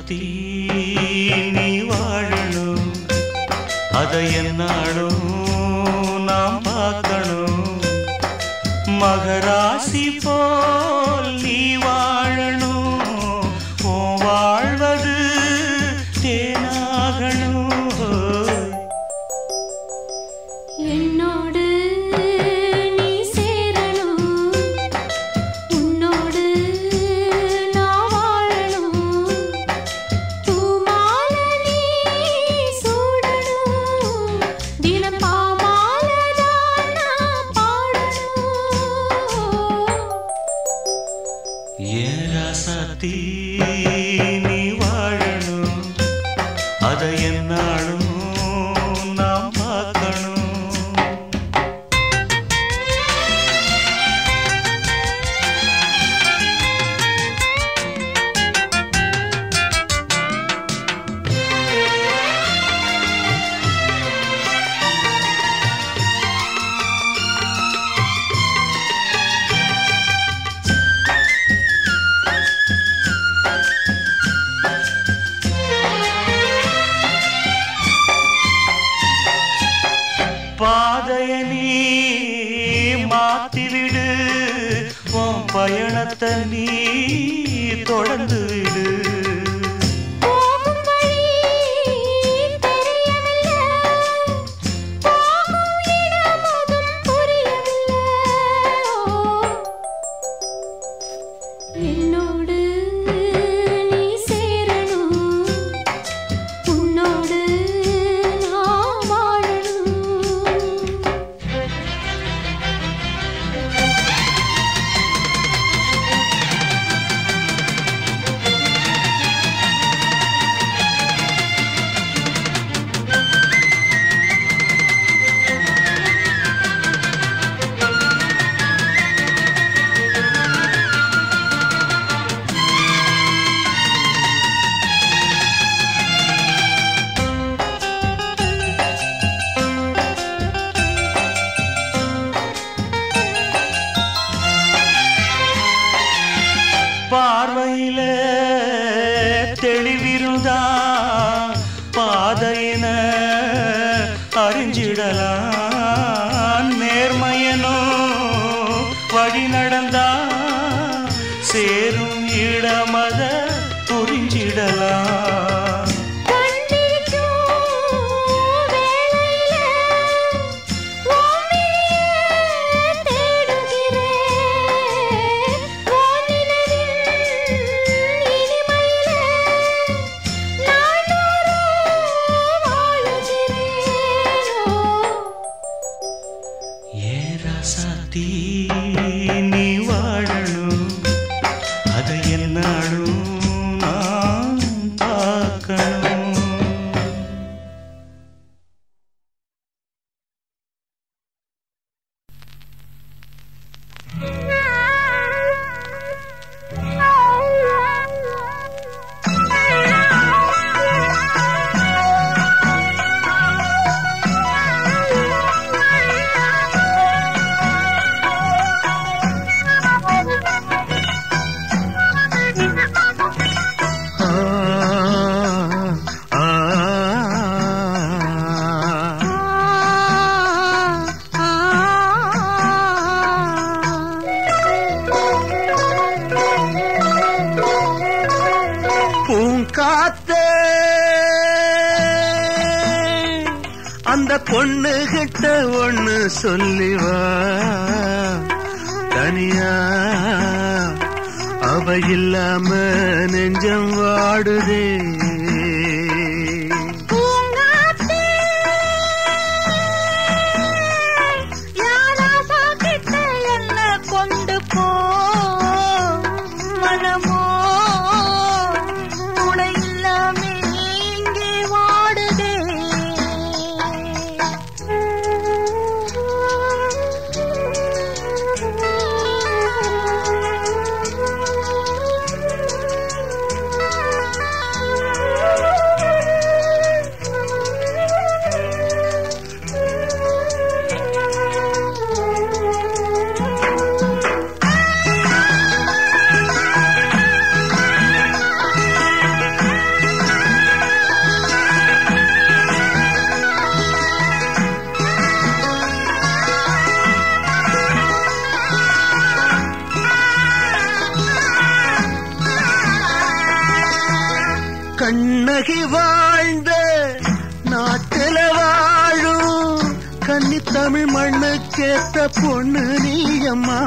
ராசாத்தி நீ வாழணும் அதை என்னாலும் நாம் பார்க்கணும் மகராசி போல் நீ வாழணும் உன் வாழ்வது தேனாகணும் என்னோடு நீ சேரணும் உன்னோடு நான் வாழணும் பூமாலை நீ சூடணும் தினம் பாமாலைதான் நான் பாடணும் ஏன் ராசாத்தி நீ வாழணும் அதை என்னாலும் நாம் பார்க்கணும் பாதைய நீ மாத்திவிடு உன் பயணத்தை நீ தொடர்ந்து விடு போகும் வழி தெரியவில்லை போகும் இடம் அதும் புரியவில்லை என்னோடு நீ சேரணும் உன்னோடு நான் வாழணும் பார்வையில தெளிவிருந்தா பாதையின அறிஞ்சிடலாம் நேர்மையனோ வழி நடந்தா சேரும் இடமத புரிஞ்சிடலாம் கண்ணிருக்கும் வேளையில உன்னையே தேடுகிறேன் உன் நினைவின் இனிமையில நாள்தோறும் வாழுகிறேன் ஏ ராசாத்தி நீ வாழணும் அதை என்னாலும் நான் பார்க்கணும் பூங்காத்தே அந்த பொண்ணு கிட்ட ஒண்ணு சொல்லிவா தனியா அவ இல்லாம நெஞ்சம் வாடுதே பூங்காத்தே யாராசா கிட்ட என்ன கொண்டு போ மனமோ துணை இல்லாமே இங்கே வாடுதே கண்ணகி வாழ்ந்த நாட்டில வாழும் கன்னி தமிழ் மண்ணுக்கேத்த பொண்ணு நீயம்மா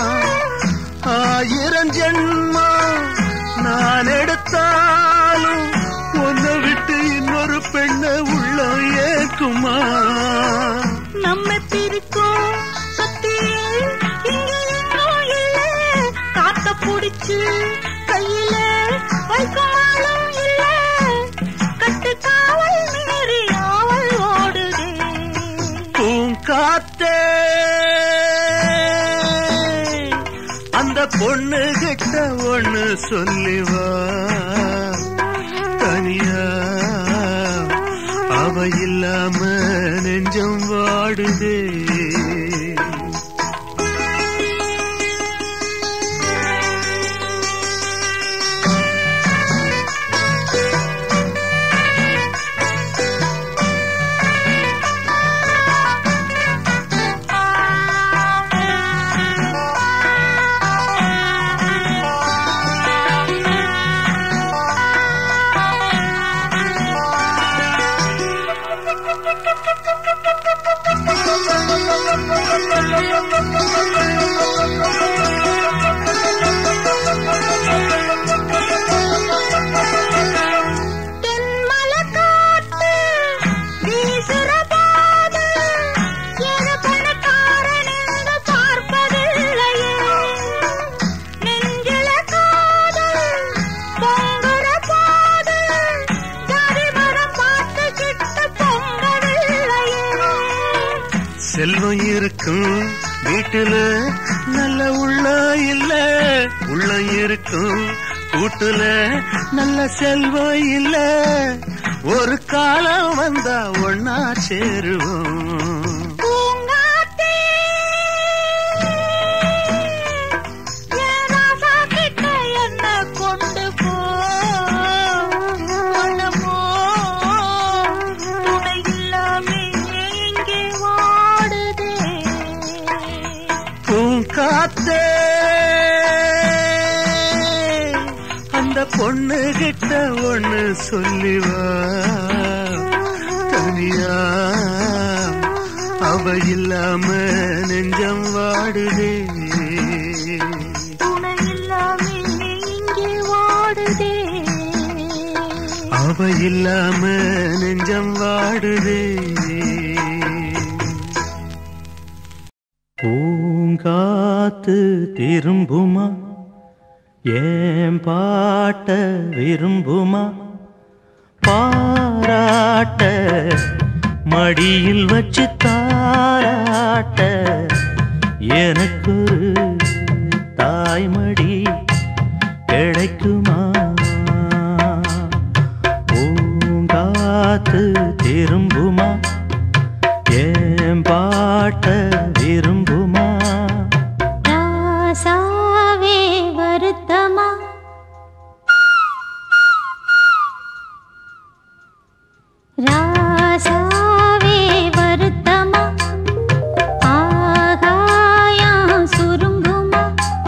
ஆயிரம் ஜென்மா நான் எடுத்தாலும் உன்னை விட்டு இன்னொரு பெண்ணை உள்ள ஏக்குமா நம்மை பிரிக்கும் சக்தி இங்க எங்கும் இல்ல காத்த புடிச்சு கையில வைக்குமாலும் இல்ல கட்டு காவல் மீறி ஆவல் ஓடுதே பூங்காத்தே அந்த பொண்ணு கிட்ட ஒண்ணு சொல்லிவா தனியா அவ இல்லாம நெஞ்சம் வாடுதே தென்மலை காத்து வீசுற போது என பணக்காரன் என்று பார்ப்பதில்லையே நெஞ்சில காதல் பொங்குற போது ஜாதி மரம் பார்த்து கிட்ட பொங்கவில்லையே செல்வம் இருக்கும் வீட்டுல நல்ல உள்ள இல்ல உள்ள இருக்கும் கூட்டுல நல்ல செல்வம் இல்ல ஒரு காலம் வந்தா ஒன்னா சேருவோம் பூங்காத்தே என் ராசா கிட்ட என்ன கொண்டு போ மனமோ துணை இல்லாமே இங்கே வாடுதே பூங்காத்தே அந்த பொண்ணு கிட்ட ஒண்ணு சொல்லிவா தனியா அவ இல்லாம நெஞ்சம் வாடுதே துணை இல்லாமே இங்கே வாடுதே அவ இல்லாம நெஞ்சம் வாடுதே பூங்காத்து திரும்புமா ஏன் பாட்ட விரும்புமா பாராட்ட மடியில் வச்சு தாராட்ட எனக்கு தாய்மடி கிடைக்குமா பூங்காத்து திரும்புமா ஏன் பாட்ட விரும்புமா ராசாவே வருத்தமா ராசாவே வருத்தமா ஆகாயம் சுருங்குமா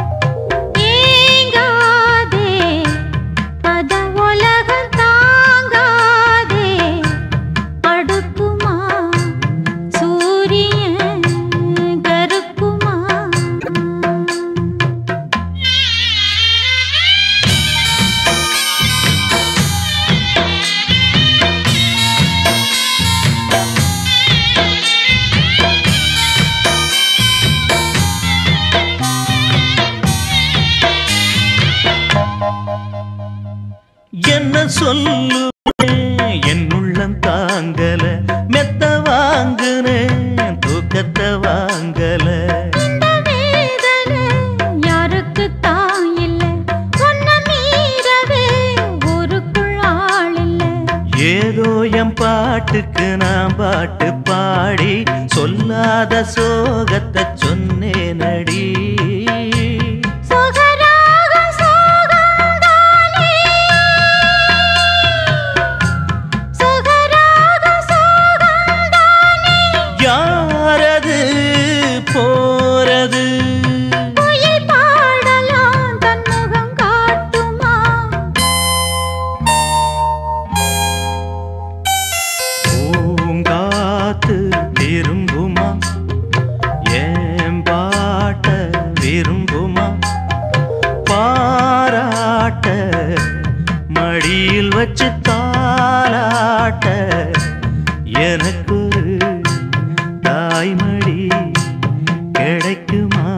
ஏங்காதே பத உலகம் தாங்காதே அடுக்குமா சூரியன் கருக்குமா என்ன சொல்லுவேன் என் உள்ளம் தாங்கல மெத்த வாங்குனேன் தூக்கத்தை வாங்கல இந்த வேதனை யாருக்கு தான் இல்ல உன்னை மீறவே ஊருக்குள் ஆள் இல்ல ஏதோ என் பாட்டுக்கு நான் பாட்டு பாடி சொல்லாத சோகத்தை சொன்னேனடி சுகராக சோகந்தானே சுகராக சோகந்தானே யாரது போறது குயில் பாடலாம் தன் முகம் காட்டுமா தாய்மடி கிடைக்குமா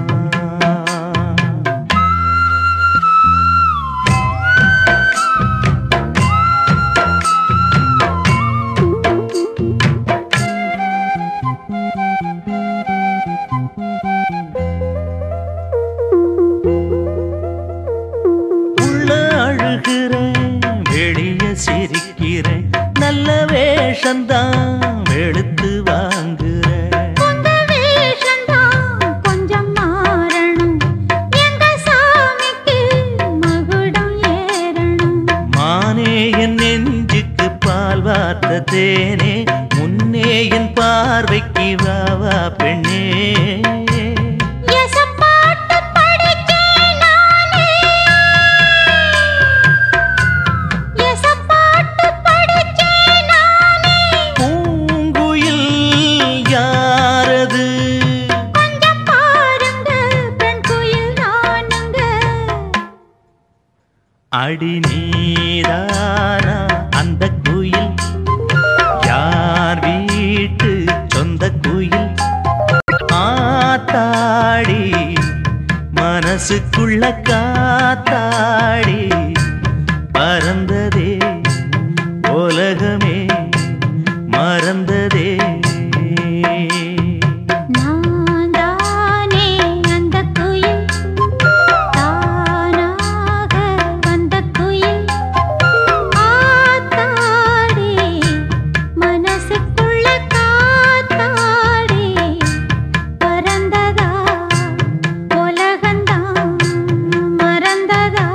உள்ள அழுகிறேன் வெளிய சிரிக்கிறேன் நல்ல வேஷந்தான் வெளுத்து வாங்குறேன் உங்க வேஷம்தான் கொஞ்சம் மாறணும் எங்க சாமிக்கு மகுடம் ஏறணும் மானே என் நெஞ்சுக்கு பால் வார்த்த தேனே முன்னே என் பார்வைக்கு வா வா பெண்ணே எசப்பாட்டு படிச்சேன் நானே எசப்பாட்டு படிச்சேன் நானே பூங்குயில் யாரது கொஞ்சம் பாருங்க பெண் குயில் நானுங்க அடி நீதானா அந்த குயில் யார் வீட்டு சொந்த குயில் ஆத்தாடி மனசுக்குள்ள காத்தாடி பறந்ததே உலகமே மறந்ததே நான் தானே அந்த குயில் தானாக வந்த குயில் ஆத்தாடி மனசுக்குள்ள காத்தாடி பறந்ததா உலகந்தான் மறந்ததா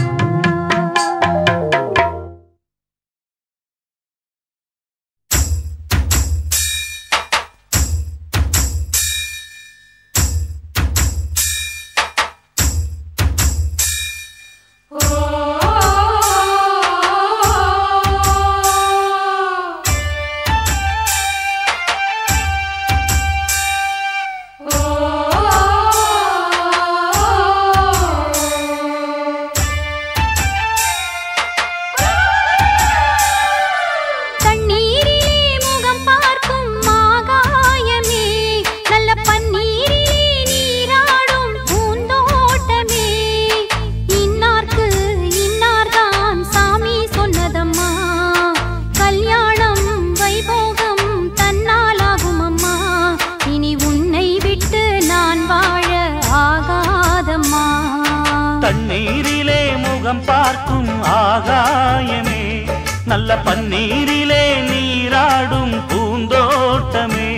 தண்ணீரிலே முகம் பார்க்கும் ஆகாயமே நல்ல பன்னீரிலே நீராடும் பூந்தோட்டமே இன்னார்க்கு இன்னார்தான் சாமி சொன்னதம்மா கல்யாணம் வைபோகம் தன்னாலாகும் அம்மா இனி உன்னை விட்டு நான் வாழ ஆகாதம்மா தண்ணீரிலே முகம் பார்க்கும் ஆகாயமே நல்ல பன்னீரிலே நீராடும் பூந்தோட்டமே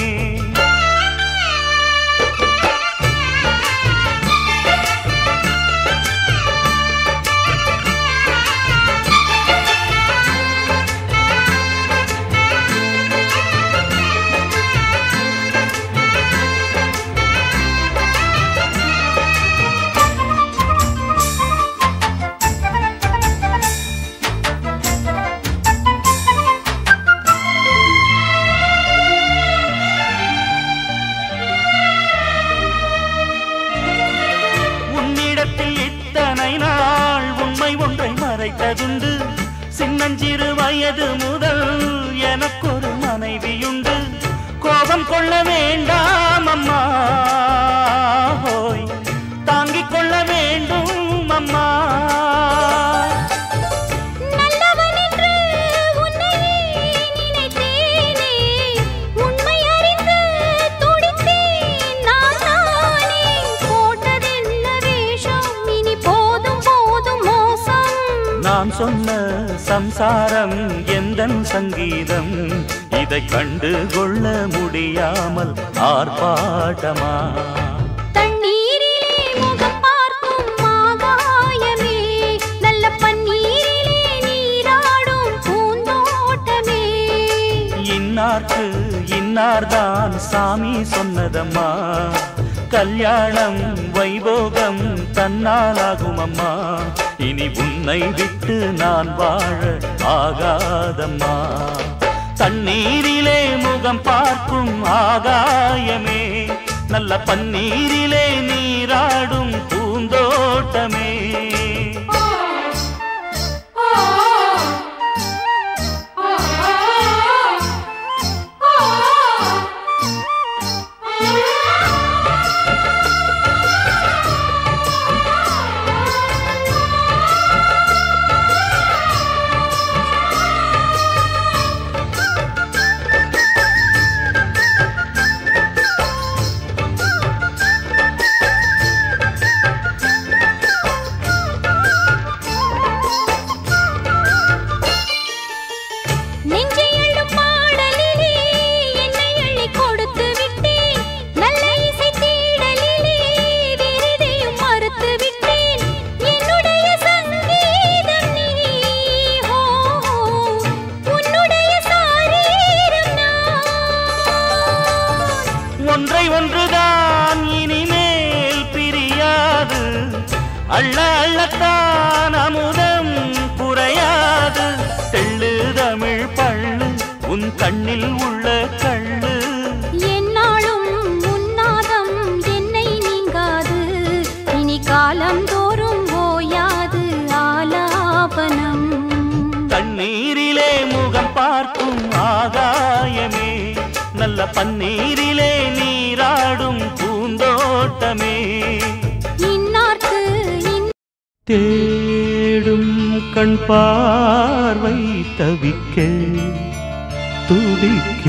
உன்னிடத்தில் இத்தனை நாள் உண்மை ஒன்றை மறைத்ததுண்டு சின்னஞ்சிறு வயது முதல் எனக்கொரு மனைவியுண்டு கோபம் கொள்ள வேண்டாம் அம்மா ஹோய் தாங்கிக் கொள்ள வேண்டும் அம்மா நல்லவன் என்று உன்னையே நினைத்தேனே உண்மை அறிந்து துடித்தேன் நான் தானே போட்டதென்ன வேஷம் இனி போதும் போதும் மோசம் நான் சொன்ன சம்சாரம் எந்தன் சங்கீதம் இதை கண்டு கொள்ள முடியாமல் ஆர்ப்பாட்டமா தண்ணீரிலே முகம் பார்க்கும் ஆகாயமே நல்ல பன்னீரிலே நீராடும் பூந்தோட்டமே இன்னார்க்கு இன்னார்தான் சாமி சொன்னதம்மா கல்யாணம் வைபோகம் தன்னாலாகும் அம்மா இனி உன்னை விட்டு நான் வாழ ஆகாதம்மா தண்ணீரிலே முகம் பார்க்கும் ஆகாயமே நல்ல பன்னீரிலே நீராடும் பூந்தோட்டமே ஆ ஒன்றை ஒன்றுதான் இனிமேல் பிரியாது அள்ள அள்ளத்தான் அமுதம் குறையாது தெள்ளு தமிழ் பள்ளு உன் கண்ணில் உள்ள கள்ளு என்னாலும் உன்னாதம் என்னை நீங்காது இனி காலம் தோறும் ஓயாது ஆலாபனம் தண்ணீரிலே முகம் பார்க்கும் ஆகாயமே நல்ல பன்னீரிலே நீராடும் பூந்தோட்டமே இன்னார்க்கு இன் தேடும் கண் பார்வை தவிக்க துடிக்க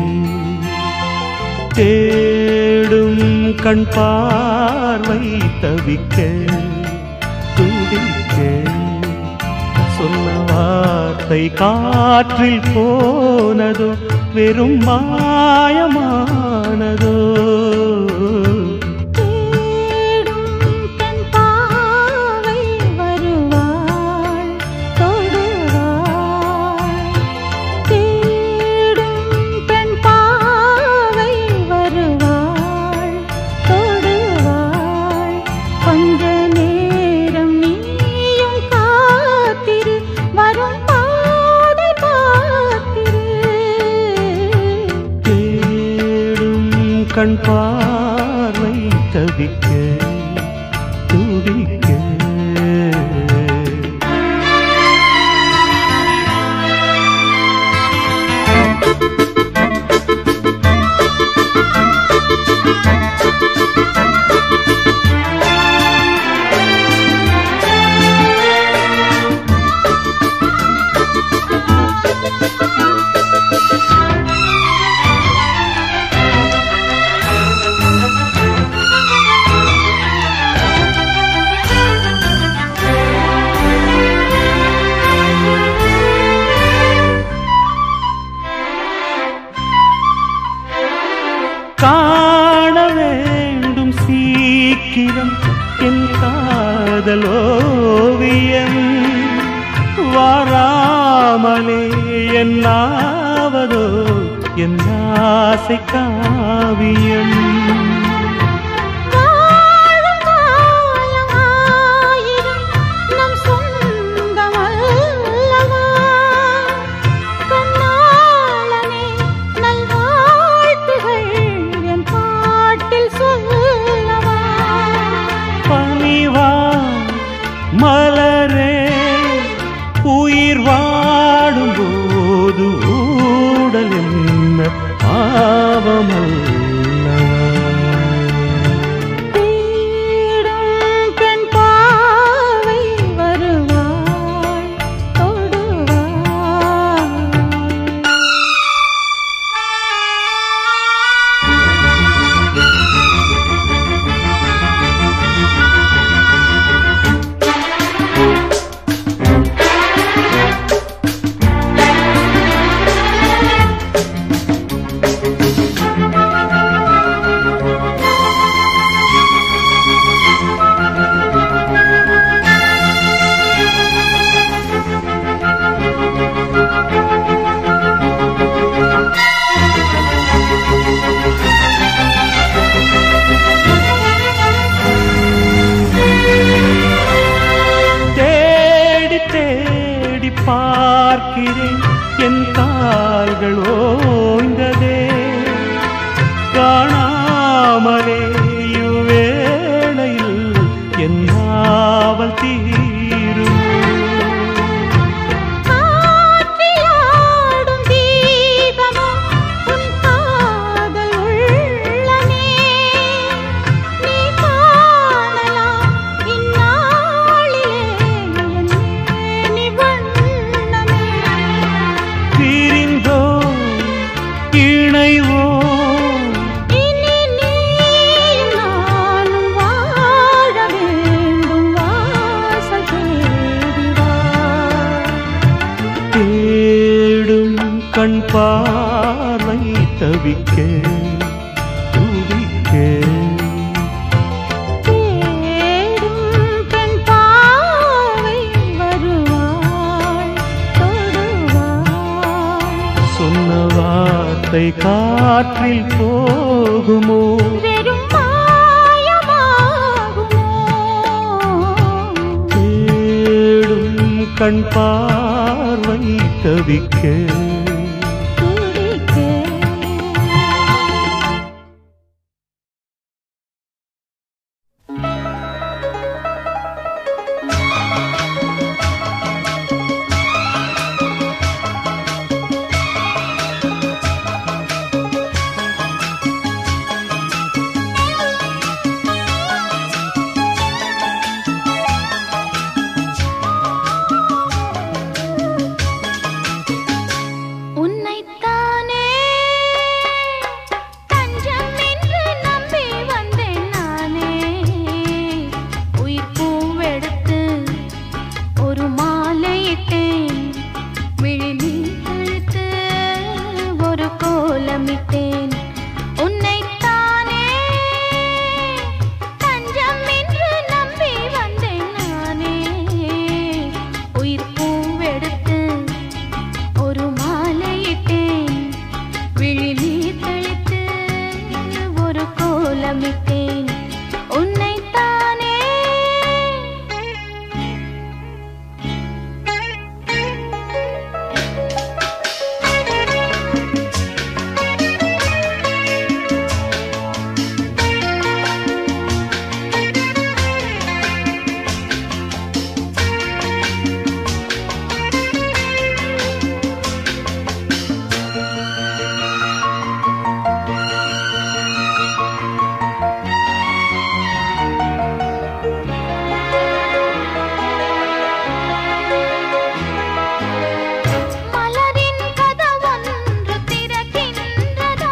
தேடும் கண் பார்வை தவிக்க துடிக்க சொன்ன வார்த்தை காற்றில் போனதோ வெறும் மாயமானதோ தேடும் பெண் பாவை வருவாள் தொடுவாள் தேடும் பெண் பாவை வருவாள் தொடுவாள் கொஞ்ச நேரம் நீயும் காத்திரு வரும் பாதை பார்த்திரு தேடும் கண் பார்வை தவிக்க துடிக்க காண வேண்டும் சீக்கிரம் என் காதல் ஓவியம் வாராமலே என்னாவதோ என் ஆசை காவியம் வாழும் காலம் ஆயிரம் நம் சொந்தமல்லவா கண்ணாளனே நல்வாழ்த்துகள் என் பாட்டில் சொல்லவா பணிவா மலரே உயிர் வாடும் போது ஊடல் என்ன பாவமல்லவா தேடும் பெண் பாவை வருவாள் தொடுவாள் தேடி தேடி பார்க்கிறேன் என் கால்கள் ஓய்ந்ததே காணாமலே இவ்வேளையில் என் நாவல் தீரும் காற்றிலாடும் தீபமும் உன் காதல் உள்ளமே நீ காணலாம் இந்நாளிலே என் மேனி வண்ணமே பிரிந்தோ இணைவோ இனி நீயும் நானும் வாழ வேண்டும் வாசல் தேடி வா தேடும் கண் பார்வை தவிக்க துடிக்க தேடும் பெண் பாவை வருவாள் தொடுவாள் சொன்ன வார்த்தை காற்றில் போ போகுமோ வெறும் மாயமாகுமோ தேடும் கண் பார்வை தவிக்க துடிக்க உன்னைத்தானே தஞ்சம் என்று நம்பி வந்தேன் நானே உயிர் பூவெடுத்து ஒரு மாலையிட்டேன் விழிநீர் தெளித்து ஒரு கோலமிட்டேன் உன்னைத்தானே தஞ்சம் என்று நம்பி வந்தேன் நானே உயிர் பூவெடுத்து ஒரு மாலையிட்டேன் விழிநீர் தெளித்து ஒரு கோலமிட்டேன் உன்னைத்தானே மலரின் கதவொன்று திறக்கின்றதோ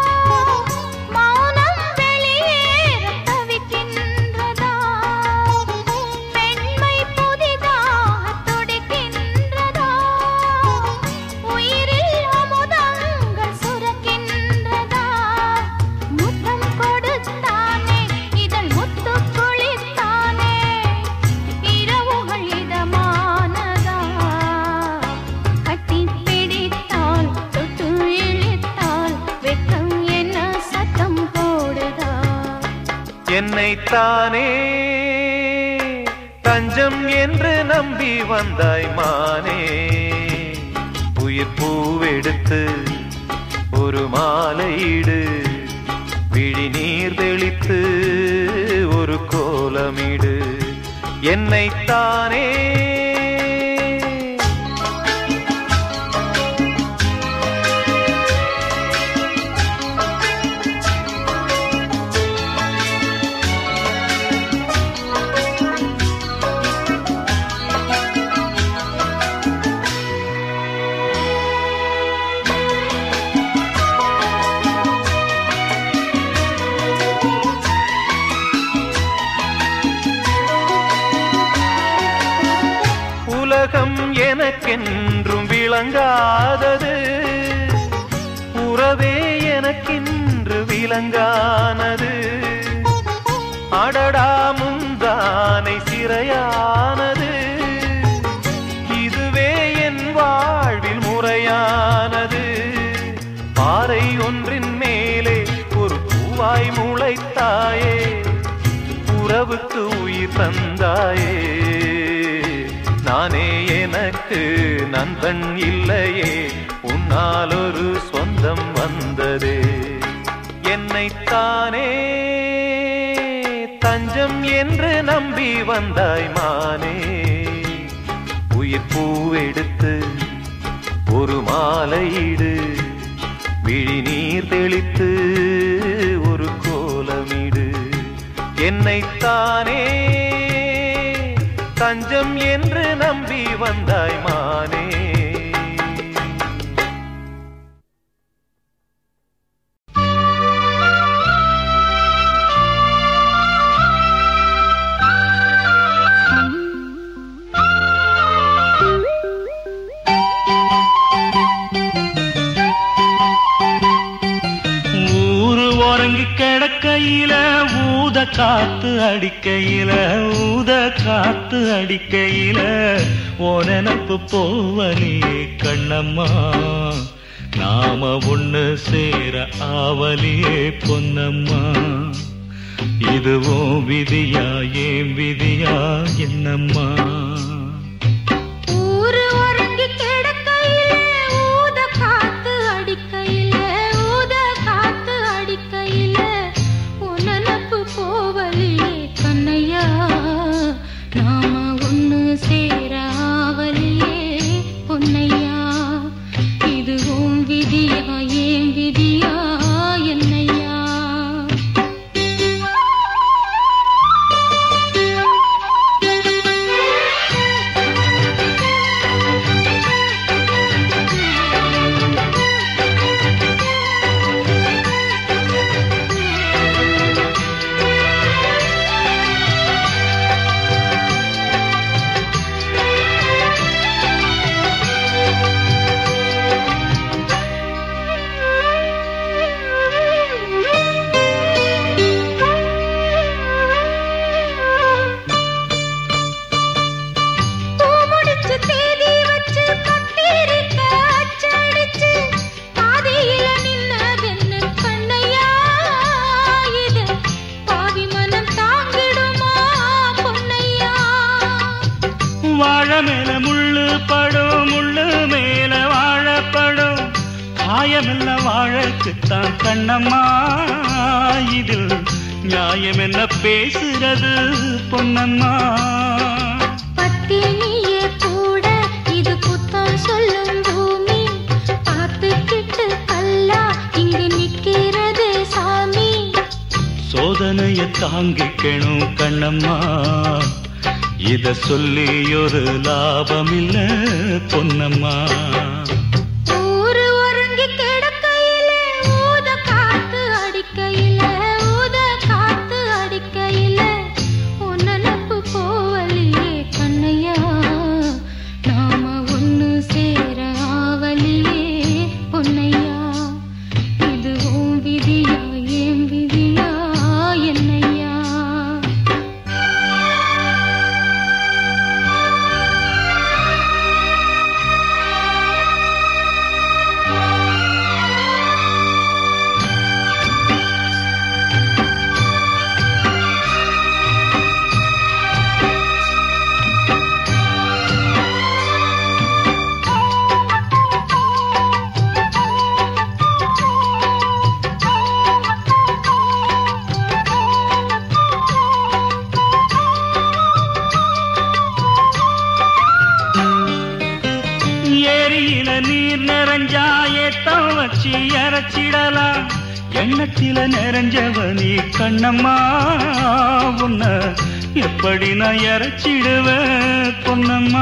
மௌனம் வெளியேறத் தவிக்கின்றதோ பெண்மை புதிதாகத் துடிக்கின்றதோ உயிரில் அமுதங்கள் சுரக்கின்றதா முத்தம் கொடுத்தானே இதழ் முத்து குளித்தானே இரவுகள் இதமானதா கட்டி பிடித்தால் தொட்டு இழுத்தால் வெட்கம் என்ன சத்தம் போடுதா என்னைத்தானே தஞ்சம் என்று நம்பி வந்தாய் மானே உயிர் பூவெடுத்து ஒரு மாலையிடு விழி நீர் தெளித்து ஒரு கோலமிடு என்னைத்தானே உலகம் எனக்கென்றும் விளங்காதது உறவே எனக்கென்று விளங்கானது அடடா முந்தானை சிறையானது இதுவே என் வாழ்வில் முறையானது பாறை ஒன்றின் மேலே ஒரு பூவாய் முளைத்தாயே உறவுக்கு உயிர் தந்தாயே நானே எனக்கு நண்பன் இல்லையே உன்னால் ஒரு சொந்தம் வந்ததே என்னைத்தானே தஞ்சம் என்று நம்பி வந்தாய் மானே உயிர் பூவெடுத்து ஒரு மாலையிடு விழி நீர் தெளித்து ஒரு கோலமிடு என்னைத்தானே தஞ்சம் என்று நம்பி வந்தாய் மானே ஊரு உறங்கி கிடக்கையில ஊத காத்து அடிக்கையில ஊத காத்து அடிக்கையில ஓ நினப்பு போவனே கண்ணம்மா நாம ஒண்ணு சேர ஆவலியே பொன்னம்மா இதுவும் விதியா ஏன் விதியா என்னம்மா ஊரு உறங்கி கிடக்கையிலே ஊத காத்து அடிக்கையிலே ஊத காத்து அடிக்கையிலே உனனப்பு போவலியே கண்ணையா நாம ஒண்ணு சேர ஆவலியே பொன்னையா இதுவும் விதியா ஏன் விதியா என்னையா பூ முடிச்சு தேதி வச்சு பத்திரிக்க அச்சடிச்சு பாதியில நின்னதென்ன கண்ணையா இது பாவி மனம் தாங்கிடுமா பொன்னையா வாழ மேல முள்ளு படும் முள்ளு மேல வாழப்படும் காயமெல்லாம் வாழக்குத்தான் கண்ணம்மா இதில் நியாயம் என்ன பேசுறது பொன்னம்மா பத்தினியே கூட இது புத்தம் சொல்லும் பூமி பார்த்துக்கிட்டு கல்லா இங்கு நிக்கிறது சாமி சோதனைய தாங்கிக்கணும் கண்ணம்மா இத சொல்லி ஒரு லாபம் இல்ல பொன்னம்மா ஊரு உறங்கி கிடக்கையிலே ஊத காத்து அடிக்கையிலே ஊத காத்து அடிக்கையிலே உன்னனப்பு போவலியே கண்ணையா நாம ஒண்ணு சேர ஆவலியே பொன்னையா இதுவும் விதியா ஏன் விதியா என்னையா ஏரியில நீர் நிறைஞ்சா ஏத்தம் வச்சு இறச்சிடலாம் எண்ணத்தில நிறைஞ்சவ நீ கண்ணம்மா உன்ன எப்படி நான் இறச்சிடுவேன் பொன்னம்மா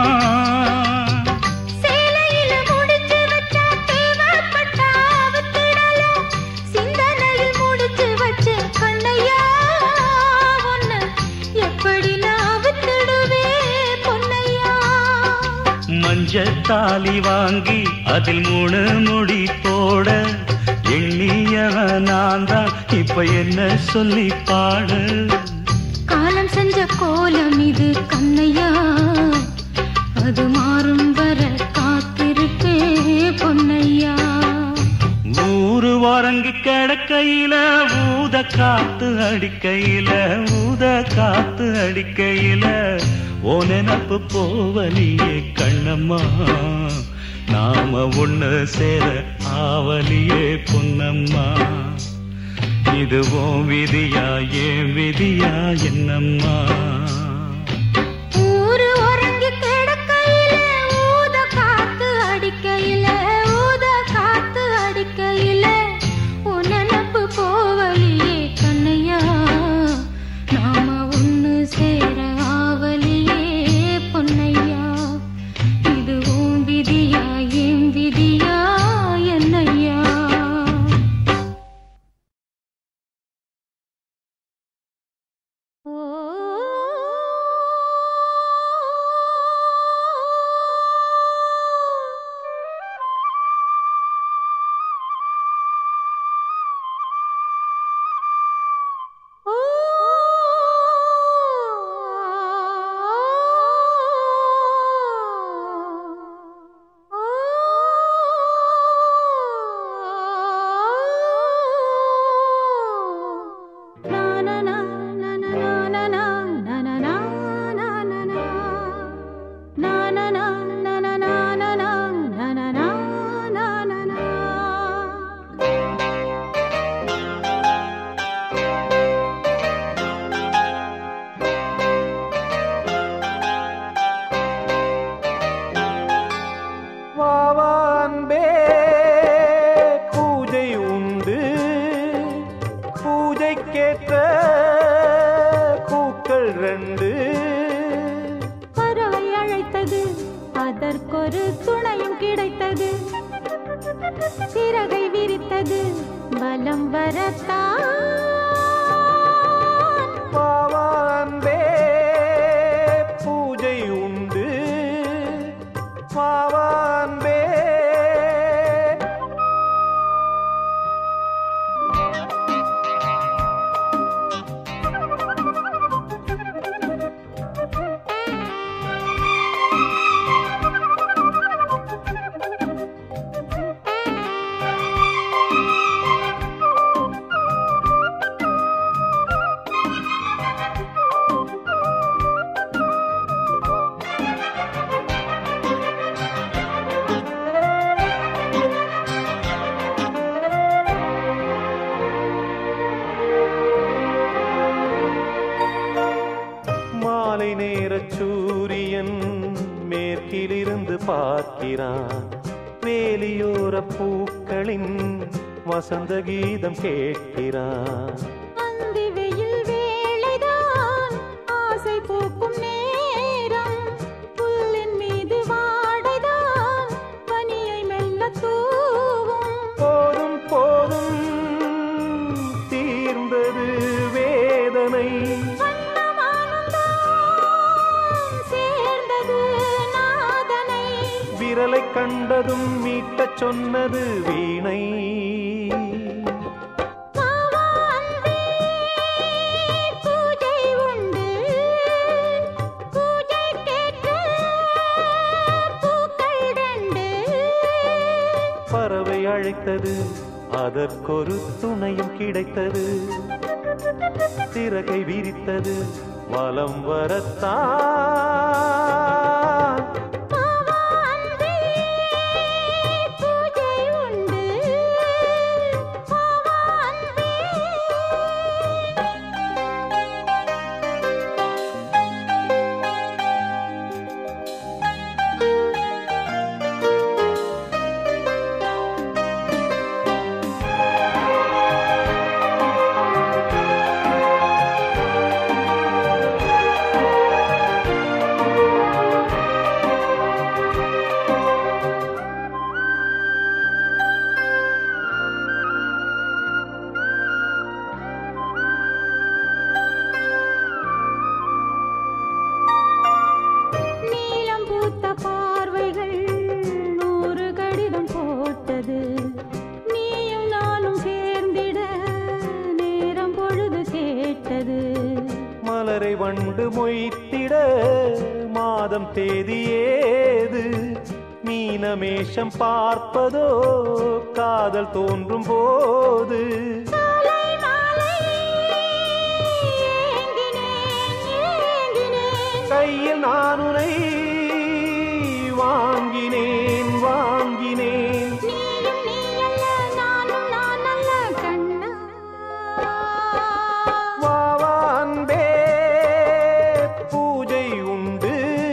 சேலையில முடிச்சு வச்சா தேவைப்பட்டா அவுத்திடலாம். சிந்தனையில் முடிச்சு வச்ச கண்ணையா உன்னை எப்படி நான் அவுத்திடுவேன் பொன்னையா? மஞ்ச தாலி வாங்கி அதில் மூணு முடி போட எண்ணியவன் நான் தான் இப்ப என்ன சொல்லி பாடு காலம் செஞ்ச கோலம் இது கண்ணையா அது மாறும் வர காத்திருப்பே பொன்னையா ஊரு உறங்கி கிடக்கையில ஊத காத்து அடிக்கையில ஊத காத்து அடிக்கையில ஓ நினப்பு போவலியே கண்ணம்மா நாம ஒண்ணு சேர ஆவலியே பொன்னம்மா இதுவும் விதியா ஏன் விதியா என்னம்மா ஊரு உறங்கி கிடக்கையில ஊத காத்து அடிக்கையில ஊத காத்து அடிக்கையில உன் நினப்பு போவலியே கண்ணையா நாம ஒண்ணு சேர ஆவலியே பொன்னையா இதுவும் விதியா என் விதியா என்னையா ஓ பூஜைக்கேற்ற பூக்கள் ரெண்டு பறவை அழைத்தது அதற்கொரு துணையும் கிடைத்தது சிறகை விரித்தது பலம் வரத்தான் பாவான்பே பூஜை உண்டு பாவான்பே மாலை நேர சூரியன் மேற்கிலிருந்து பார்க்கிறான் வேலியோர பூக்களின் வசந்த கீதம் கேட்கிறான் அந்தி வெயில் வேளைதான் ஆசை பூக்கும் நேரம் புல்லின் மீது வாடைதான் பனியை மெல்ல தூவும் போதும் போதும் தீர்ந்தது வேதனை வண்ணமானந்தான் சேர்ந்தது நாதனை விரலை கண்டதும் மீட்டச் சொன்னது வீணை மாவா அன்பே, பூஜை உண்டு பூஜைக்கேற்ற பூக்கள் ரெண்டு பறவை அழைத்தது அதற்கொரு துணையும் கிடைத்தது சிறகை விரித்தது வலம் வரத்தான் மாவா அன்பே, பூஜை உண்டு மாவா அன்பே நீலம் பூத்த பார்வைகள் நூறு கடிதம் போட்டது நீயும் நானும் சேர்ந்திட நேரம் பொழுது கேட்டது மலரை வண்டு மொய்த்திட மாதம் தேதி ஏது மீனமேஷம் பார்ப்பதோ காதல் தோன்றும் போது காலை மாலை ஏங்கினேன் ஏங்கினேன் கையில் நான் உனை வாங்கினேன் வாங்கினேன் நீயும் நீ அல்ல நானும் நான் அல்ல கண்ணா வாவா அன்பே பூஜை உண்டு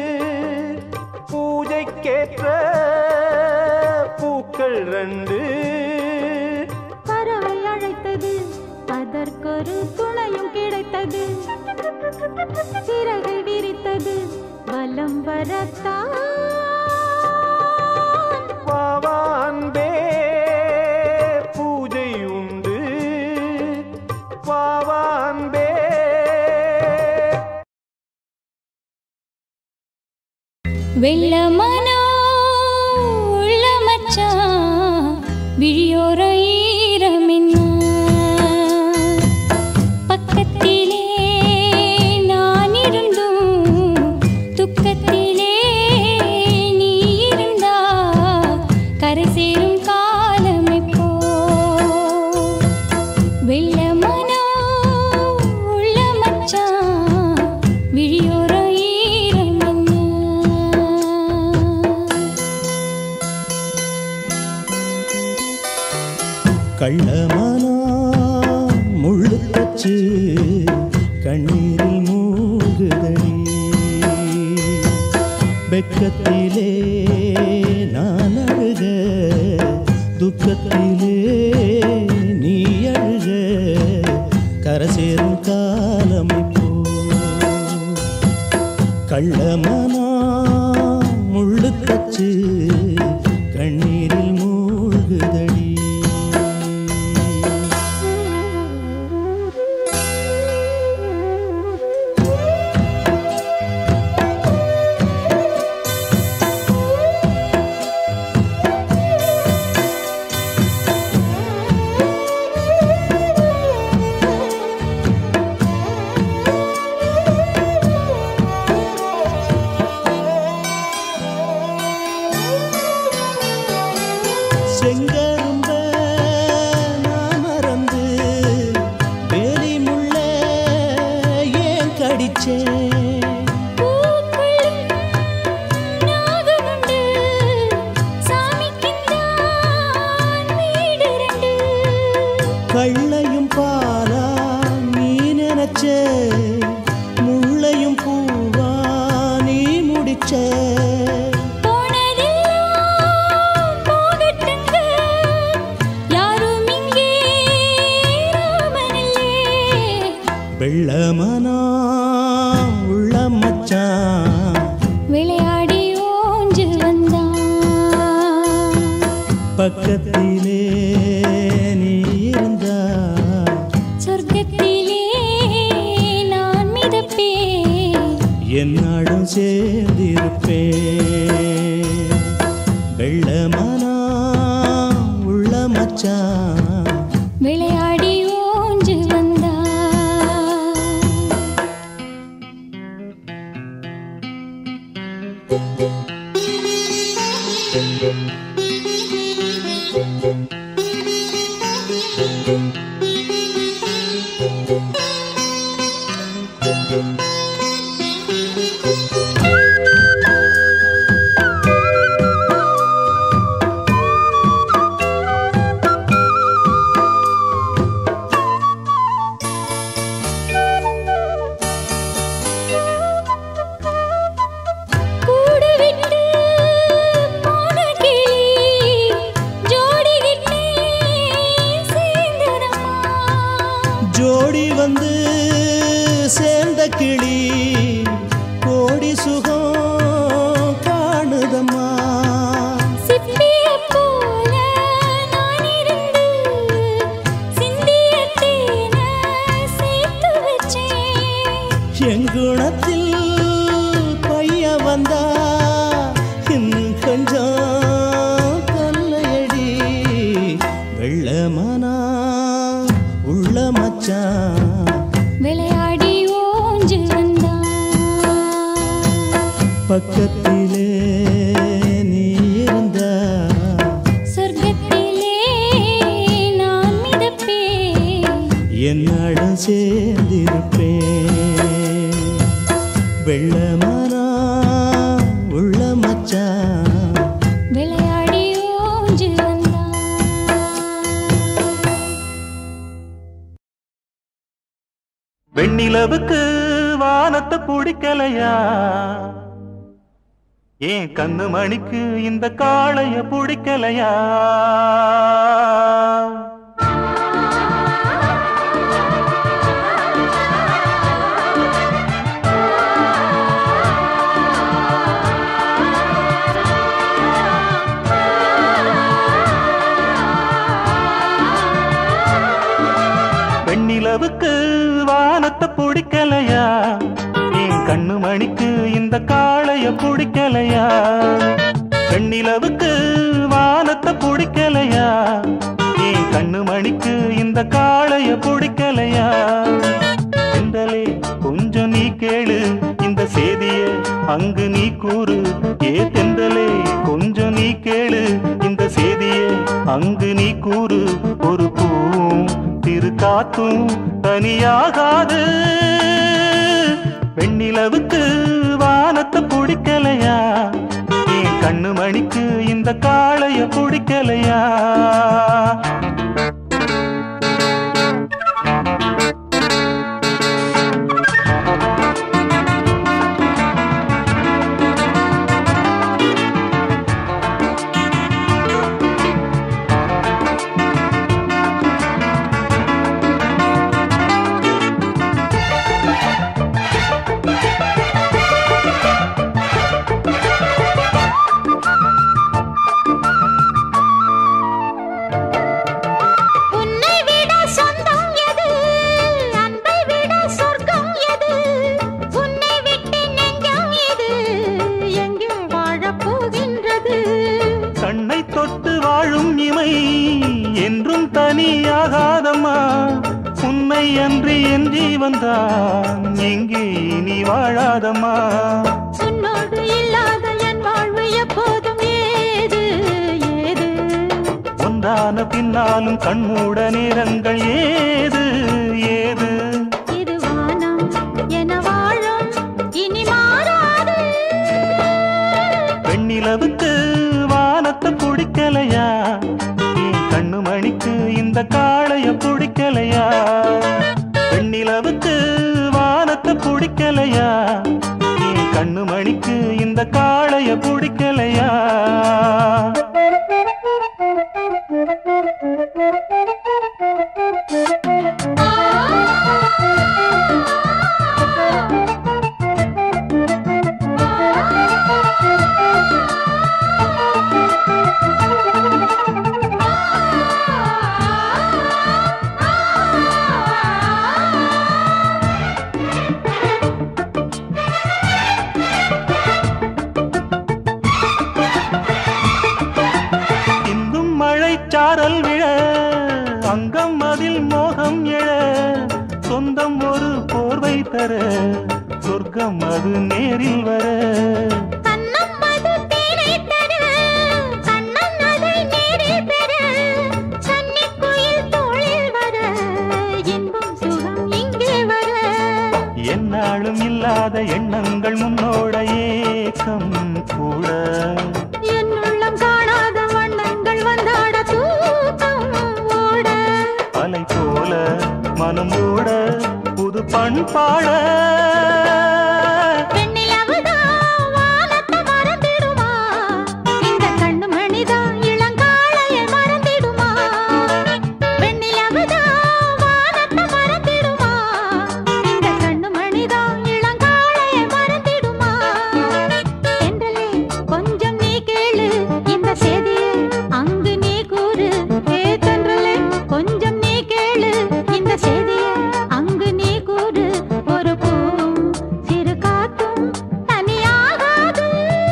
பூஜைக்கேற்ற பூக்கள் ரெண்டு பறவை அழைத்தது அதற்கொரு துணையும் கிடைத்தது சிறகை விரித்தது வலம் வரத்தான் வாவா அன்பே பூஜை உண்டு வாவா அன்பே வெள்ளமனோ உள்ள மச்சான் விழியோர ஈரமின்ன பக்கத்திலே நான் இருந்தும் துக்கத்திலே நீ இருந்தா கரை சேரும் காலமெப்போ வெள்ளமனோ உள்ள மச்சான் விழியோர ஈரமின்ன கள்ளமானா முள்ளு தச்சு கண்ணீரில் மூகுதடி வெக்கத்திலே நான் அழுக துக்கத்திலே நீ அழுக கரசேரும் காலம் இப்போ கள்ளமனா முள்ளு தச்சு கண்ணீரில் மூழ்குதடி செங்கரும்ப நான் மறந்து வேலி முள்ள ஏன் கடிச்சேன் பூக்களும் நாகமுண்டு சாமிக்குத்தான் வீடு ரெண்டு கள்ளையும் பாலா நீ நினைச்ச முள்ளையும் பூவா நீ முடிச்ச போனதெல்லாம் போகட்டுங்க யாரும் இங்கே ராமனில்லே வெள்ளமனா உள்ள மச்சான் விளையாடி ஓஞ்சு வந்தான் பக்கத்திலே நீ இருந்தா சொர்க்கத்திலே நான் மிதப்பேன் என்னாடும் சேர்ந்திருப்பேன் வெள்ளமனா உள்ள மச்சான் விளையாடி ஓஞ்சு வந்தான் கூடு விட்டு போன கிளி ஜோடிகிட்டே சேர்ந்ததம்மா ஜோடி வந்து சேர்ந்த கிளி கோடி சுகம் காணுதம்மா சிப்பிய போல நான் இருந்து சிந்திய தேனை சேர்த்து வச்சேன் எங்குணத்தில் பைய வந்தா இன்னும் கொஞ்சம் தொல்லையடி வெள்ளமனா உள்ள மச்சான் விளையாடி ஓஞ்சு வந்தான் பக்கத்திலே நீ இருந்தா சொர்க்கத்திலே நான் மிதப்பேன் என்னடம் சேர்ந்திருப்பேன் வெள்ளமனா உள்ள மச்சான் விளையாடி ஓஞ்சு வந்தான் வெண்ணிலவுக்கு வானத்தை பிடிக்கலையா ஏன் கண்ணு மணிக்கு இந்த காளைய பிடிக்கலையா வெண்ணிலவுக்கு வானத்தை பிடிக்கலையா என் கண்ணு மணிக்கு இந்த காளைய பிடிக்கலையா வெண்ணிலவுக்கு வானத்தை பிடிக்கலையா என் கண்ணு மணிக்கு இந்த காளைய பிடிக்கலையா செந்தலே கொஞ்சம் நீ கேளு இந்த செய்திய அங்கு நீ கூறு ஏ தெந்தலே கொஞ்சம் நீ கேளு இந்த செய்திய அங்கு நீ கூறு ஒரு பூவும் திரு காத்தும் தனியாகாது வெண்ணிலவுக்கு வானத்தை பிடிக்கலையா என் கண்ணு மணிக்கு இந்த காளைய பிடிக்கலையா உன்னை அன்றி என் ஜீவன்தான் எங்கே நீ வாழாதம்மா உன்னோடு இல்லாத என் வாழ்வு எப்போதும் ஏது ஏது ஒன்றான பின்னாலும் கண்மூட நேரங்கள் ஏது ஏது இது வானம் என வாழும் இனி மாறாது பெண்ணிலவுக்கு வானத்தை பிடிக்கலையா என் கண்ணு மணிக்கு இந்த காளைய பிடிக்கலையா பெண்ணிலவுக்கு வானத்தை பிடிக்கலையா என் கண்ணு மணிக்கு இந்த காளைய பிடிக்கலையா இன்றும் மழை சாரல் விழ அங்கம் அதில் மோகம் எழ சொந்தம் ஒரு போர்வை தர சொர்க்கம் அது நேரில் வர கண்ணம் அது தேனை தர கண்ணன் அதை நேரில் பெற கன்னிக் குயில் தோளில் வர இன்பம் சுகம் இங்கே வர என்னாலும் இல்லாத எண்ணங்கள் முன்னோட ஏக்கம் கூட என் உள்ளம் காணாத வண்ணங்கள் வந்தாட தூக்கம் ஓட அலை போல மனம் ஓட புது பண்பாட பெண்ணிலவுதான் வானத்தை மறந்திடுமா இந்த கண்ணு மணிதான் இளங்காளையை மறந்திடுமா பெண்ணிலவுதான் வானத்தை மறந்திடுமா இந்த கண்ணு மணிதான் இளங்காளையை மறந்திடுமா என்றலே கொஞ்சம் நீ கேளு இந்த செய்தியை அங்கு நீ கூறு ஏ தென்றலே கொஞ்சம் நீ கேளு இந்த செய்தியை அங்கு நீ கூறு ஒரு பூவும் சிறு காத்தும் தனியாகாது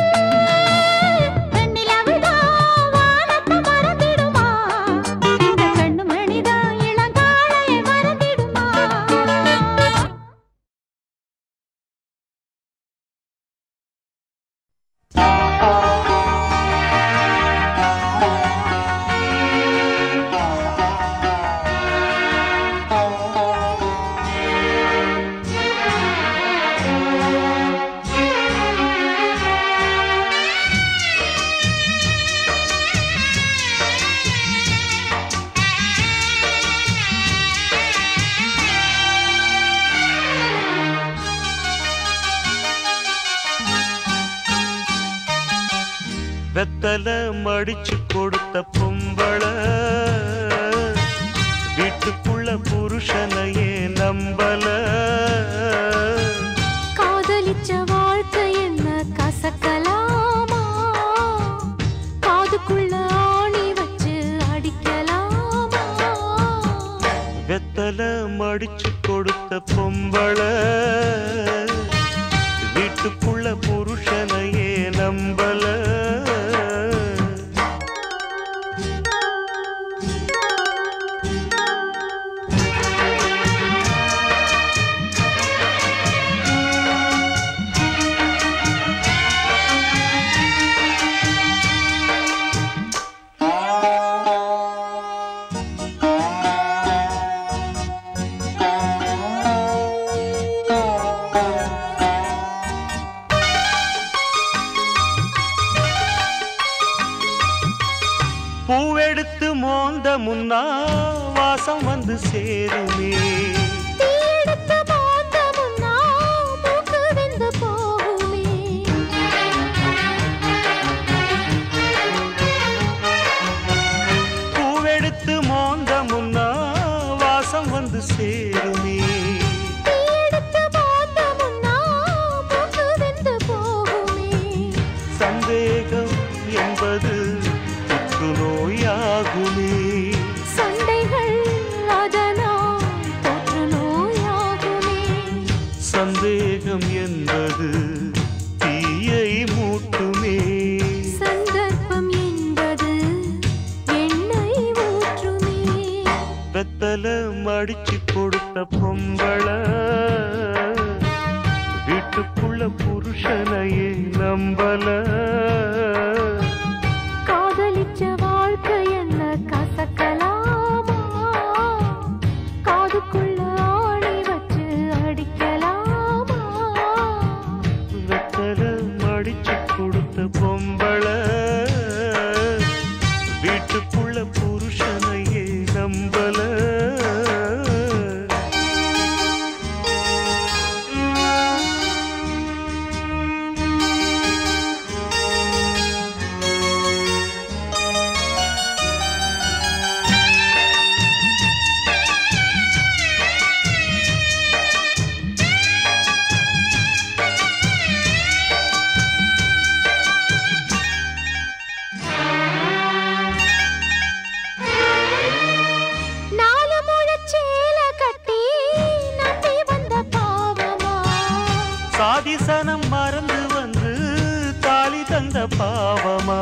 பெண்ணிலவுதான் வானத்தை மறந்திடுமா இந்த கண்ணு மணிதான் இளங்காளையை மறந்திடுமா வெத்தல மடிச்சு கொடுத்த பொம்பள வீட்டுக்குள்ள புருஷனையே நம்பல காதலிச்ச வாழ்க்கை என்ன கசக்கலாமா காதுக்குள்ள ஆணி வச்சு அடிக்கலாமா வெத்தல மடிச்சு கொடுத்த பொம்பள வீட்டுக்குள்ள புருஷனையே நம்பல பூவெடுத்து மோந்த முன்னா வாசம் வந்து சேருமே தீயெடுத்த மாந்த முன்னா மூக்கு வெந்து போகுமே பூவெடுத்து மோந்த முன்னா வாசம் வந்து சேருமே தீயெடுத்த மாந்த முன்னா மூக்கு வெந்து போகுமே சந்தேகம் என்பது புற்றுநோயாகுமே சண்டைகள் அதனால் தொற்று நோயாகுமே சந்தேகம் என்பது தீயை மூட்டுமே சந்தர்ப்பம் என்பது எண்ணெய் ஊற்றுமே வெத்தல மடிச்சு கொடுத்த பொம்பள வீட்டுக்குள்ள புருஷனையே நம்பல காதலிச்ச வாழ்க்கை என்ன கசக்கலாமா காதுக்குள்ள ஆணி வச்சு அடிக்கலாமா வெத்தல மடிச்சு கொடுத்த பொம்பள வீட்டுக்குள்ள புருஷனையே நம்பல நாலு முழச்சேல கட்டி நம்பி வந்த பாவமா சாதிசனம் மறந்து வந்து தாலி தந்த பாவமா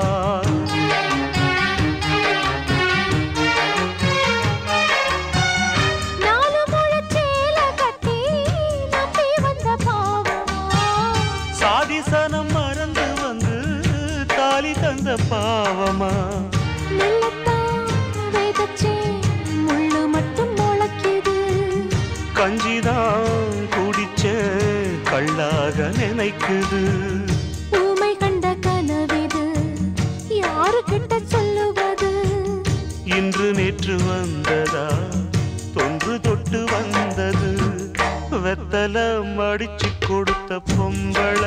நாலு முழச்சேல கட்டி நம்பி வந்த பாவமா சாதிசனம் மறந்து வந்து தாலி தந்த பாவமா நெல்லத்தான் விதைச்சே முள்ளு மட்டும் முளைக்குது கஞ்சிதான் குடிச்ச கள்ளாக நினைக்குது ஊமை கண்ட கனவிது யாரு கிட்ட சொல்லுவது இன்று நேற்று வந்ததா தொன்று தொட்டு வந்தது வெத்தல மடிச்சு கொடுத்த பொம்பள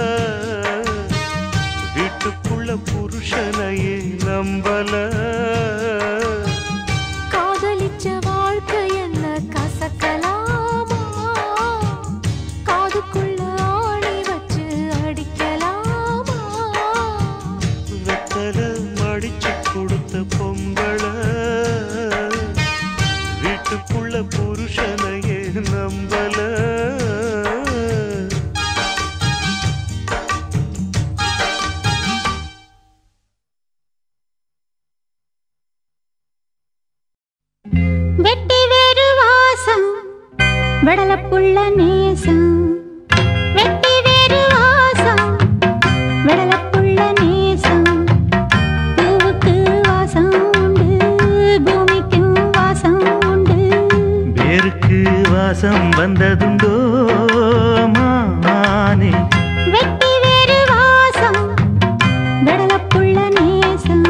வீட்டுக்குள்ள புருஷனையே நம்பல காதலிச்ச வாழ்க்கை என்ன கசக்கலாமா காதுக்குள்ள ஆணி வச்சு அடிக்கலாமா வெத்தல மடிச்சு கொடுத்த பொம்பள வீட்டுக்குள்ள புருஷனையே நம்பல வெட்டி வேறு வாசம் வெடலப்புள்ள நேசம் வெட்டி வேறு வாசம் வெடலப்புள்ள நேசம் பூவுக்கு வாசம் உண்டு பூமிக்கும் வாசம் உண்டு வேருக்கு வாசம் வந்ததுண்டோ மானே வெட்டி வேறு வாசம் வெடலப்புள்ள நேசம்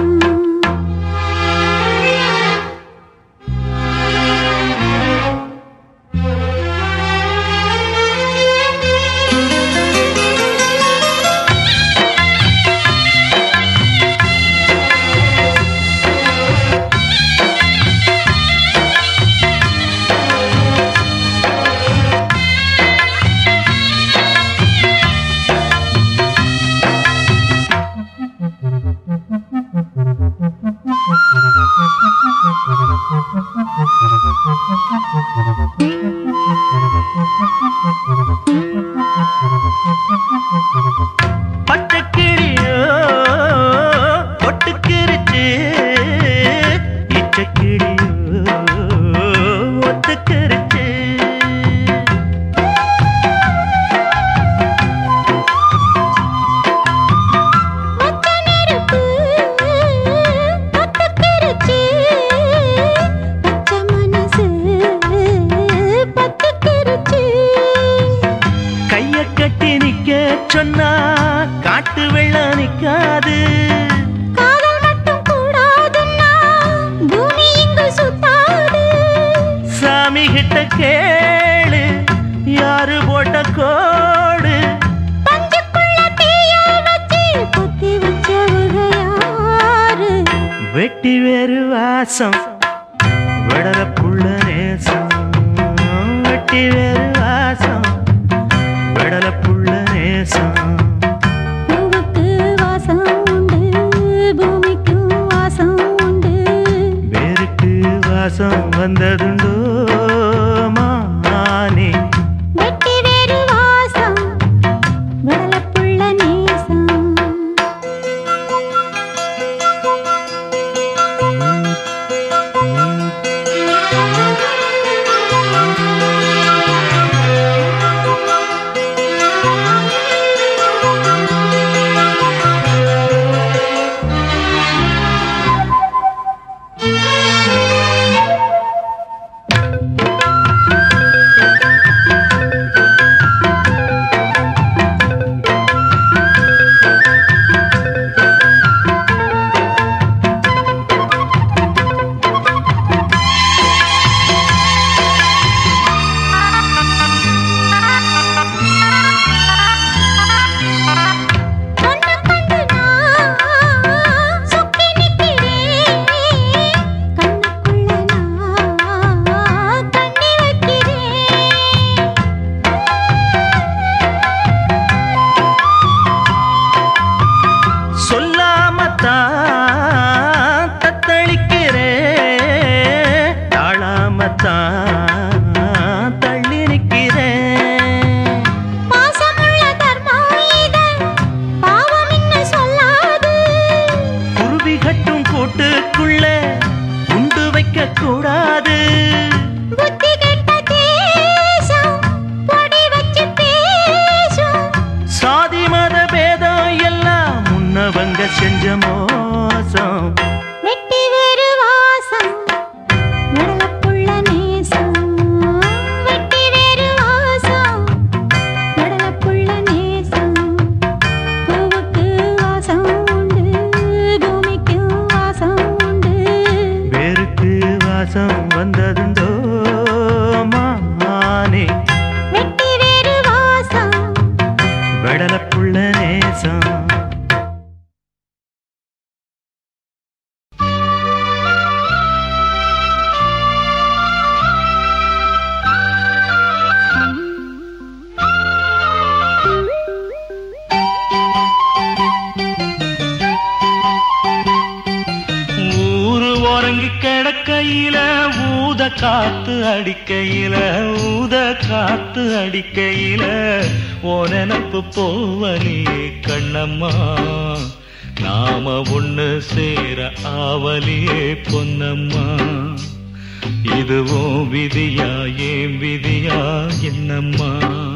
அடிக்கையில ஊத காத்து அடிக்கையில ஓ நினப்பு போவலியே கண்ணம்மா நாம ஒண்ணு சேர ஆவலியே பொன்னம்மா இதுவும் விதியா ஏன் விதியா என்னம்மா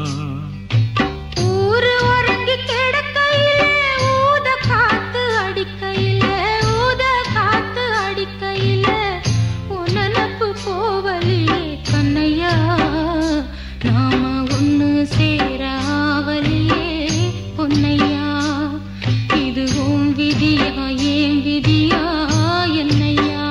ஊரு உறங்கி கிடக்கையிலே ஊத காத்து அடிக்கையிலே ஊத காத்து அடிக்கையிலே உன் நினப்பு போவலியே கண்ணையா நாம ஒண்ணு சேர ஆவலியே பொன்னையா இதுவும் விதியா ஏன் விதியா என்னையா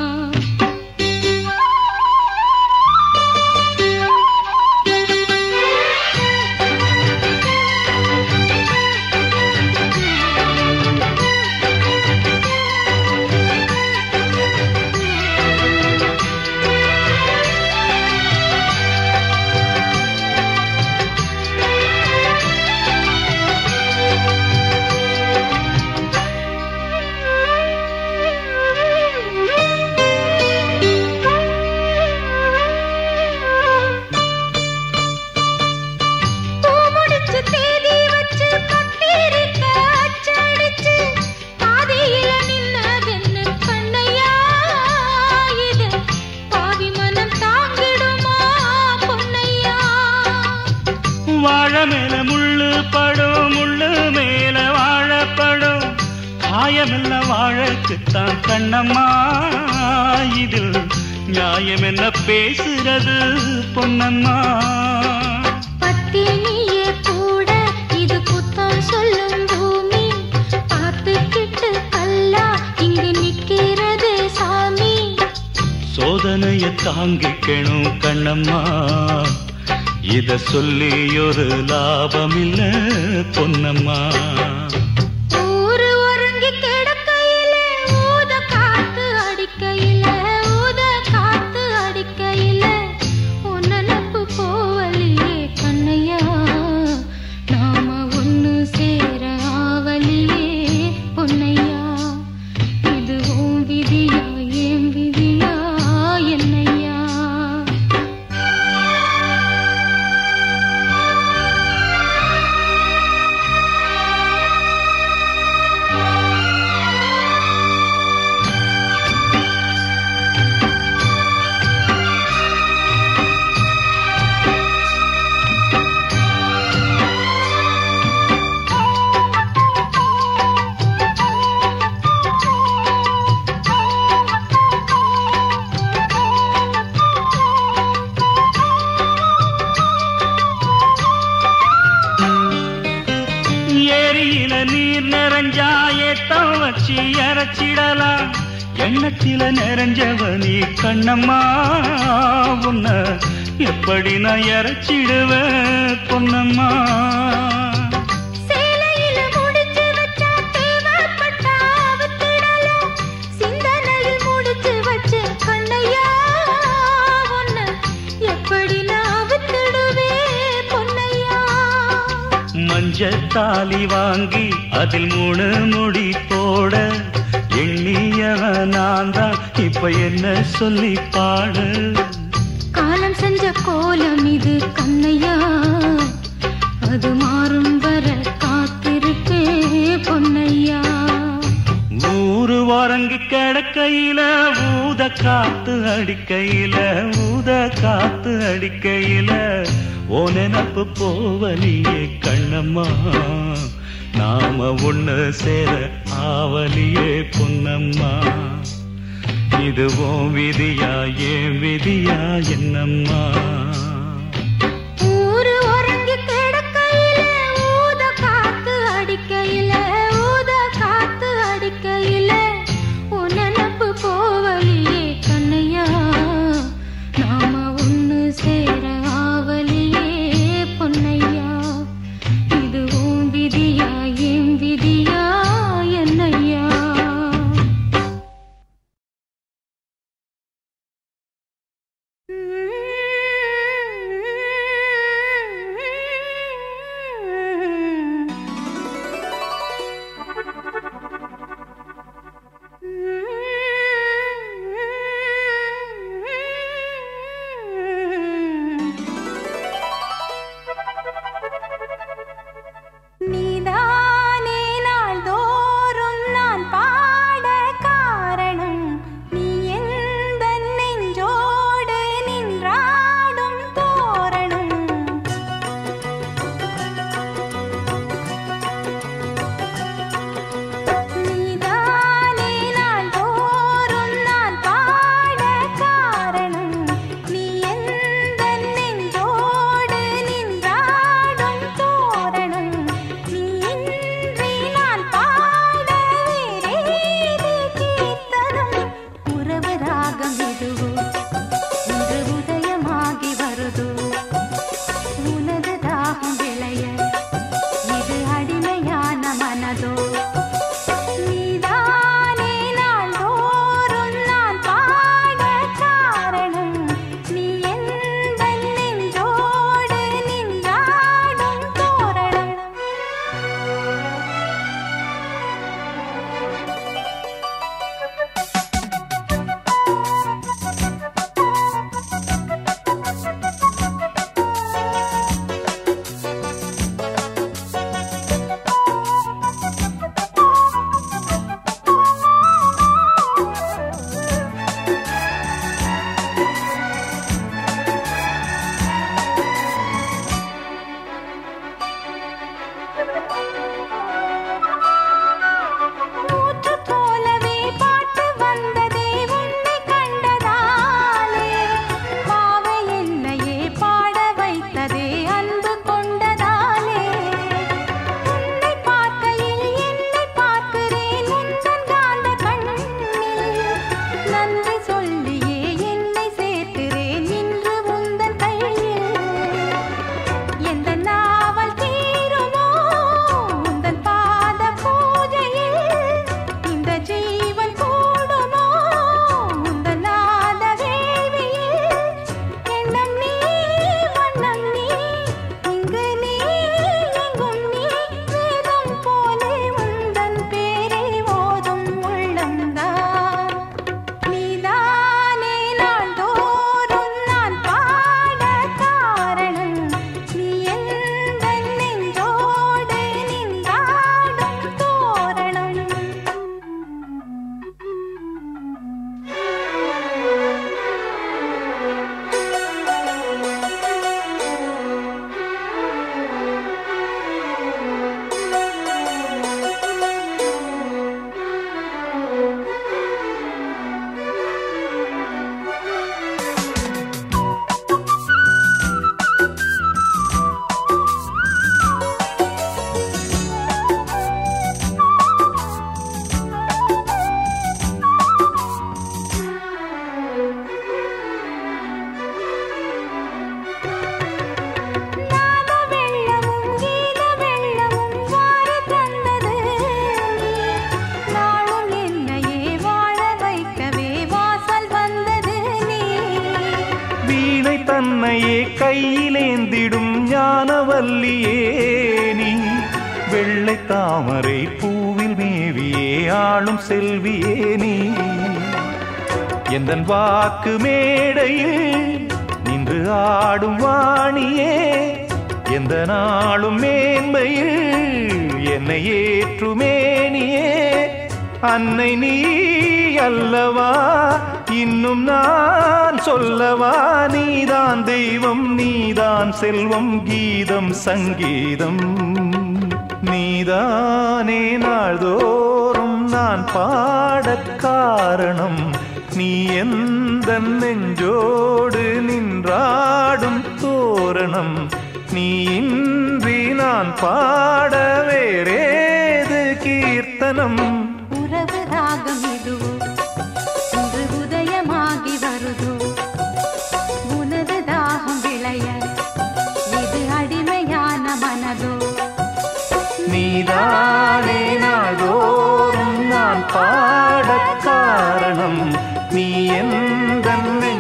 பூ முடிச்சு தேதி வச்சு கட்டிருக்க அச்சடிச்சு பாதியில நின்னதென்ன கண்ணையா இது பாவி மனம் தாங்கிடுமா பொன்னையா வாழ மேல முள்ளு படும் முள்ளு மேல வாழப்படும் காயமெல்ல வாழக்குத்தான் கண்ணம்மா இதில் நியாயம் என்ன பேசுறது பொன்னம்மா பத்தினியே கூட இது புத்தம் சொல்லும் பூமி பார்த்துக்கிட்டு கல்லா இங்கு நிக்கிறது சாமி சோதனைய தாங்கிக்கணும் கண்ணம்மா இத சொல்லி ஒரு லாபமில்ல பொன்னம்மா ஊரு உறங்கி கிடக்கையிலே ஊத காத்து அடிக்கையிலே ஊத காத்து அடிக்கையிலே உன் நினப்பு போவலியே கண்ணையா நாம ஒண்ணு சேர ஆவலியே பொன்னையா இதுவும் விதியா ஏன் விதியா என்னையா ஏரியில நீர் நிறைஞ்சா ஏத்தம் வச்சு இறச்சிடலாம் எண்ணத்தில நிறைஞ்சவ நீ கண்ணம்மா உன்ன எப்படி நான் இறச்சிடுவேன் பொன்னம்மா சேலையில முடிச்சு வச்சா தேவைப்பட்டா அவுத்திடலாம். சிந்தனையில் முடிச்சு வச்ச கண்ணையா உன்னை எப்படி நான் அவுத்திடுவேன் பொன்னையா? மஞ்சத்தாலி வாங்கி அதில் மூணு முடி போட எண்ணியவன் நான் தான் இப்ப என்ன சொல்லி பாடு காலம் செஞ்ச கோலம் இது கண்ணையா அது மாறும் வர காத்திருப்பே பொன்னையா ஊரு உறங்கி கிடக்கையில ஊத காத்து அடிக்கையில ஊத காத்து அடிக்கையில ஓ நினப்பு போவலியே கண்ணம்மா நாம ஒண்ணு சேர ஆவலியே பொன்னம்மா இதுவும் விதியா ஏன் விதியா என்னம்மா ஊரு உறங்கி கிடக்கையில ஊத காத்து அடிக்கையில ஊத காத்து அடிக்கையில உன் நினப்பு போவலியே கண்ணையா நாம ஒண்ணு சேர ஆவலியே பொன்னையா இதுவும் விதியா ஏன் விதியா என்னையா Mm-hmm. வல்லியே நீ வெள்ளை தாமரை பூவில் மேவியே ஆளும் செல்வியே நீ எந்தன் வாக்கு மேடையில் நின்று ஆடும் வாணியே எந்த நாளும் மேன்மையில் என்னை ஏற்றுமேனியே அன்னை நீ அல்லவா இன்னும் நான் சொல்லவா நீதான் தெய்வம் நீதான் செல்வம் கீதம் சங்கீதம் நீதானே நாள்தோறும் நான் பாடக் காரணம் நீ எந்த நெஞ்சோடு நின்றாடும் தோரணம் நீ இன்றி நான் பாட வேறேது கீர்த்தனம் உறவு ராகம் இதுவோ இன்று உதயமாகி வருதோ உனது தாகம் விளைய இது அடிமையான மனதோ நீதானே நாள்தோறும் நான் பாடக் காரணம் நீ எந்த